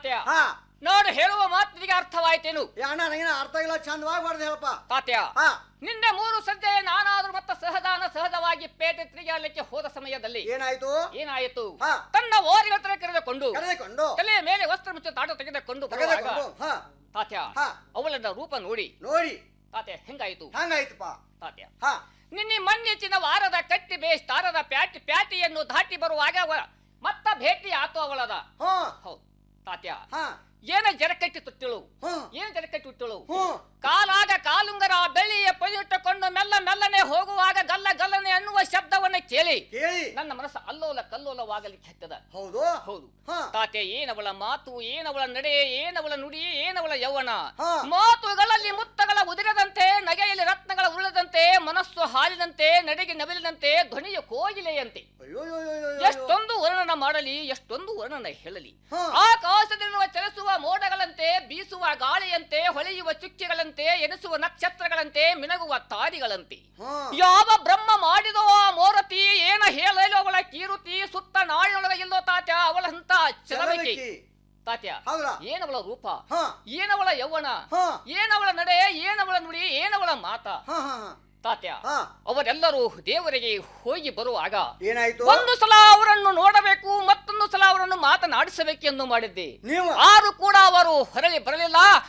ತಾತ್ಯ ಹಾ ನೋಡು ಹೇಳುವ ಮಾತಿಗೆ ಅರ್ಥವಾಯ್ತೇನು ಏ ಅಣ್ಣ ನನಗೇನ ಅರ್ಥ ಇಲ್ಲ ಚಂದವಾಗಿ ಮಾಡ್ದೆ ಹೇಳಪ್ಪ ತಾತ್ಯ ಹಾ ನಿನ್ನೆ ಮೂರು ಸಂಜೆ ನಾನಾದ್ರೂ ಮತ್ತೆ ಸಹದಾನ ಸಹಜವಾಗಿ ಪೇಟೆ ತಿರುಗಾಡಲಿಕ್ಕೆ ಹೋದ ಸಮಯದಲ್ಲಿ ಏನಾಯ್ತು ಏನಾಯಿತು ಹಾ. ತನ್ನ ಓರಿನ ಹತ್ರ ಕರೆದುಕೊಂಡು ಕರೆದುಕೊಂಡು ತಲೆಯ ಮೇಲೆ ವಸ್ತ್ರ ಮುಚ್ಚ ತಾಟ ತೆಗೆದುಕೊಂಡು ಬರುವಾಗ ತೆಗೆದುಕೊಂಡು ಹಾ ತಾತ್ಯ ಹಾ. ಅವಳನ್ನ ರೂಪ ನೋಡಿ ನೋಡಿ ತಾತ್ಯ ಹೆಂಗಾಯಿತು ಹಂಗಾಯ್ತಪ್ಪ ತಾತ್ಯ ಹಾ ನಿನ್ನೆ ಮನ್ನೆಚ್ಚಿನ ವಾರದ ಕಟ್ಟಿ ಬೇಸ್ ತಾರದ ಪ್ಯಾಟಿ ಪ್ಯಾಟಿಯನ್ನು ದಾಟಿ ಬರುವಾಗ ಅವ- ಮತ್ತ ಭೇಟಿ ಆತು ಅವಳದ ಹಾ ಹೌದು ತಾತ್ಯ ಹಾ ಏನ ಜರಕಟ್ಟಿ ತುಟ್ಟಿಳು ಹಾ ಏನ್ ಜರಕಟ್ಟಿ ತುಟ್ಟಿಳು ಹ್ಮ್ ಕಾಲಾಗ ಕಾಲುಂಗರ ಬೆಳ್ಳಿಯ ಪೊಯ್ಯಿಟ್ಟುಕೊಂಡು ಮೆಲ್ಲ ಮೆಲ್ಲನೆ ಹೋಗುವಾಗ ಗಲ್ಲ ಗಲ್ಲನೆ ಅನ್ನುವ ಶಬ್ದವನ್ನ ಕೇಳಿ ಕೇಳಿ ನನ್ನ ಮನಸ್ಸು ಅಲ್ಲೋಲ ಕಲ್ಲೋಲವಾಗಲಿಕ್ಕೆ ಹತ್ತದ ಹೌದು ಹೌದು ಹಾ ತಾತೆ ಏನವಳ ಮಾತು ಏನವಳ ನಡೆ ಏನವಳ ನುಡಿ ಏನವಳ ಯೌವನ ಹಾ. ಮಾತುಗಳಲ್ಲಿ ಮುತ್ತಗಳ ಉದಿರದಂತೆ ನಗೆಯಲ್ಲಿ ರತ್ನಗಳ ಉರುಳದಂತೆ ಮನಸ್ಸು ಹಾಲಿನಂತೆ ನಡೆಗೆ ನವಿಲಿನಂತೆ ಧ್ವನಿಯ ಕೋಗಿಲೆಯಂತೆ ಅಯ್ಯೋ ಅಯ್ಯೋ, ಅಯ್ಯೋ, ಅಯ್ಯೋ, ಅಯ್ಯೋ. ಎಷ್ಟೊಂದು ವರ್ಣನ ಮಾಡಲಿ ಎಷ್ಟೊಂದು ವರ್ಣನ ಹೇಳಲಿ ಹಾ. ಆಕಾಶದಲ್ಲಿರುವ ಚಲಿಸುವ ಮೋಡಗಳಂತೆ ಬೀಸುವ ಗಾಳಿಯಂತೆ ಹೊಳೆಯುವ ಚುಕ್ಕಿಗಳಂತೆ ಎನಿಸುವ ನಕ್ಷತ್ರಗಳಂತೆ ಮಿನಗುವ ತಾರಿಗಳಂತೆ ಹಾ ಯಾವ ಬ್ರಹ್ಮ ಮಾಡಿದೋ ಆ ಮೋರತಿ ಏನ ಹೇಳಲು ಅವಳ ಕೀರುತಿ ಸುತ್ತ ನಾಳಿನೊಳಗೆ ಇಲ್ಲೋ ತಾತ್ಯ ಅವಳಂತ ಚಲವಿಕೆ ಚಲವಿಕೆ. ತಾತ್ಯ ಹೌದಾ ಏನವಳ ರೂಪ ಹಾ ಏನವಳ ಯೌವನ ಹಾ ಏನವಳ ನಡೆ ಏನವಳ ನುಡಿ ಏನವಳ ಮಾತ ಹಾ ಹಾ ಹಾ ತಾತ್ಯ ಹಾ ಅವರೆಲ್ಲರೂ ದೇವರಿಗೆ ಹೋಗಿ ಬರುವಾಗ ಏನಾಯ್ತು ಒಂದು ಸಲ ಅವರನ್ನು ನೋಡಬೇಕು ಮತ್ತೊಂದು ಸಲ ಅವರನ್ನು ಮಾತನಾಡಿಸಬೇಕೆಂದು ಮಾಡಿದ್ದೆ ನೀವು ಆರು ಕೂಡ ಅವರು ಹೊರಳಿ ಬರಲಿಲ್ಲ